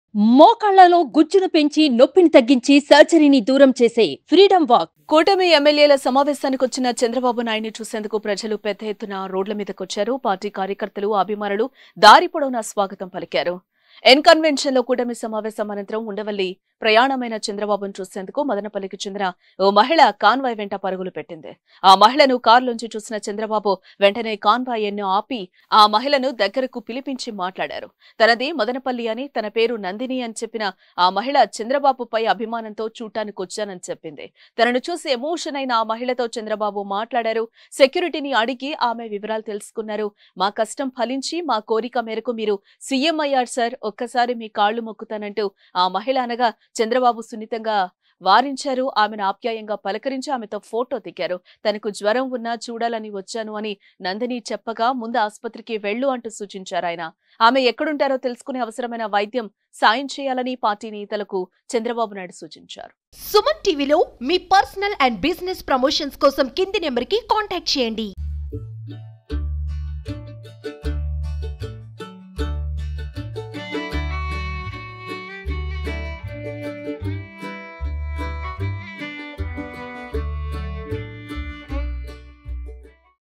మోకాళ్లలో గుజ్జును పెంచి నొప్పిని తగ్గించి సర్జరీని దూరం చేసే ఫ్రీడమ్ వాక్ కూటమి ఎమ్మెల్యేల సమావేశానికి వచ్చిన చంద్రబాబు నాయుడిని చూసేందుకు ప్రజలు పెద్ద ఎత్తున రోడ్ల మీదకొచ్చారు పార్టీ కార్యకర్తలు అభిమానులు దారి పొడవునా స్వాగతం పలికారు ఎన్ కన్వెన్షన్ లో కూటమి సమావేశం అనంతరం ఉండవల్లి ప్రయాణమైన చంద్రబాబును చూసేందుకు మదనపల్లికి చెందిన ఓ మహిళ కాన్వాయ్ వెంట పరుగులు పెట్టింది ఆ మహిళను కారులోంచి చూసిన చంద్రబాబు వెంటనే కాన్వాయ్ ఎన్ను ఆపి ఆ మహిళను దగ్గరకు పిలిపించి మాట్లాడారు తనది మదనపల్లి అని తన పేరు నందిని అని చెప్పిన ఆ మహిళ చంద్రబాబుపై అభిమానంతో చూడటానికి వచ్చానని చెప్పింది తనను చూసి ఎమోషన్ అయిన ఆ మహిళతో చంద్రబాబు మాట్లాడారు సెక్యూరిటీని అడిగి ఆమె వివరాలు తెలుసుకున్నారు మా కష్టం ఫలించి మా కోరిక మేరకు మీరు సీఎం అయ్యారు సార్ ఒక్కసారి మీ కాళ్లు మొక్కుతానంటూ ఆ మహిళ అనగా చంద్రబాబు సున్నితంగా వారించారు ఆమెను ఆప్యాయంగా పలకరించి ఆమెతో ఫోటో దిగారు తనకు జ్వరం ఉన్నా చూడాలని వచ్చాను అని నందిని చెప్పగా ముందు ఆసుపత్రికి వెళ్ళు అంటూ సూచించారు ఆయన ఆమె ఎక్కడుంటారో తెలుసుకునే అవసరమైన వైద్యం సాయం చేయాలని పార్టీ నేతలకు చంద్రబాబు నాయుడు సూచించారు సుమన్ టీవీలో మీ పర్సనల్ అండ్ బిజినెస్ ప్రమోషన్స్ కోసం కింది నెంబర్కి కాంటాక్ట్ చేయండి